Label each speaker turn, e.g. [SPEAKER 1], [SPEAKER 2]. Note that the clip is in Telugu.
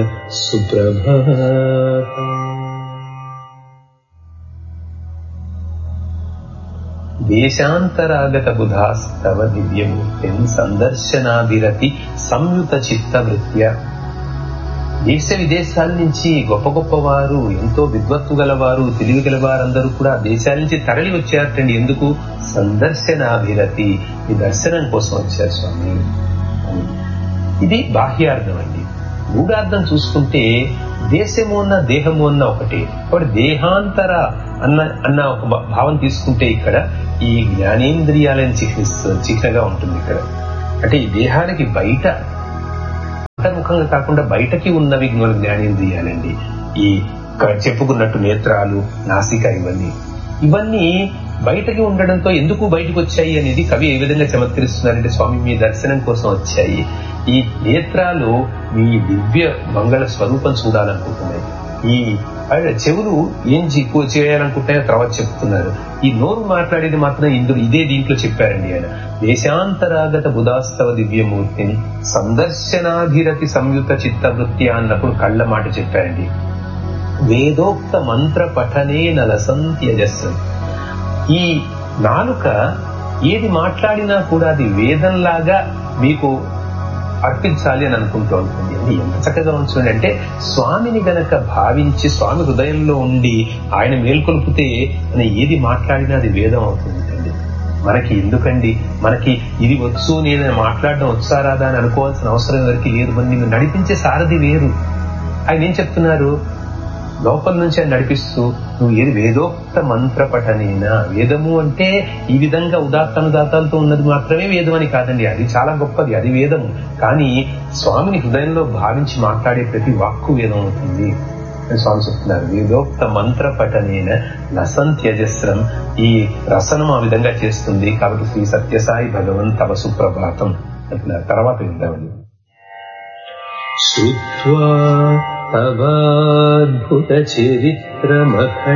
[SPEAKER 1] సుప్రభాతం దేశాంతరాగత బుధాస్తవ దివ్యమూర్తిం సందర్శనాభిరతి సంయుత చిత్తవృత్య దేశ విదేశాల నుంచి గొప్ప గొప్ప వారు ఎంతో విద్వత్తు గలవారు తెలివి గలవారందరూ కూడా దేశాల నుంచి తరలి వచ్చారటండి ఎందుకు సందర్శనాభిరతి ఈ దర్శనం కోసం వచ్చారు స్వామి అని. ఇది బాహ్యార్థం అండి మూడార్థం చూసుకుంటే దేశము అన్న దేహము అన్న ఒకటే కాబట్టి దేహాంతర అన్న అన్న ఒక భా- భావం తీసుకుంటే ఇక్కడ ఈ జ్ఞానేంద్రియాలను చిహ్నిస్తూ చిహ్నగా ఉంటుంది ఇక్కడ అంటే ఈ దేహానికి బయట అంతర్ముఖంగా కాకుండా బయటకి ఉన్నవి మన జ్ఞానేంద్రియాలండి ఈ ఇక్కడ చెప్పుకున్నట్టు నేత్రాలు నాసిక ఇవన్నీ ఇవన్నీ బయటకి ఉండడంతో ఎందుకు బయటకు వచ్చాయి అనేది కవి ఏ విధంగా చమత్కరిస్తున్నారంటే స్వామి మీ దర్శనం కోసం వచ్చాయి ఈ నేత్రాలు మీ దివ్య మంగళ స్వరూపం చూడాలనుకుంటున్నాయి ఈ అదే చెవులు ఏం ఎక్కువ చేయాలనుకుంటున్నాయో తర్వాత చెప్తున్నారు ఈ నోరు మాట్లాడేది మాత్రం ఇందులో ఇదే దీంట్లో చెప్పారండి ఆయన దేశాంతరాగత బుధాస్తవ దివ్యమూర్తిని సందర్శనాభిరతి సంయుత చిత్తవృత్తి అన్నప్పుడు కళ్ళ మాట చెప్పారండి వేదోక్త మంత్ర పఠనే నలసంత్యజస్సు ఈ నాలుక ఏది మాట్లాడినా కూడా అది వేదంలాగా మీకు అర్పించాలి అని అనుకుంటూ ఉంటుంది అది ఎంత చక్కగా ఉంచుంది అంటే స్వామిని గనక భావించి స్వామి హృదయంలో ఉండి ఆయన మేల్కొల్పితే అని ఏది మాట్లాడినా అది వేదం అవుతుందండి మనకి ఎందుకండి మనకి ఇది వచ్చు నేను మాట్లాడడం వచ్చా రాదా అని అనుకోవాల్సిన అవసరం ఎవరికి లేదు మరి నిన్ను నడిపించే సారథి వేరు ఆయన ఏం చెప్తున్నారు లోపల నుంచి ఆయన నడిపిస్తూ నువ్వు ఏది వేదోక్త మంత్ర పఠనేనా వేదము అంటే ఈ విధంగా ఉదాత్త అనుదాతాలతో ఉన్నది మాత్రమే వేదం అని కాదండి అది చాలా గొప్పది అది వేదము కానీ స్వామిని హృదయంలో భావించి మాట్లాడే ప్రతి వాక్కు వేదం అవుతుంది అని స్వామి చెప్తున్నారు వేదోక్త మంత్ర పఠనేన లసంత్యజస్రం ఈ రసనం ఆ విధంగా చేస్తుంది కాబట్టి శ్రీ సత్యసాయి భగవన్ తవ సుప్రభాతం అంటున్నారు తర్వాత విందామండి श्रुत्वा तवाद्भुतचरित्रमख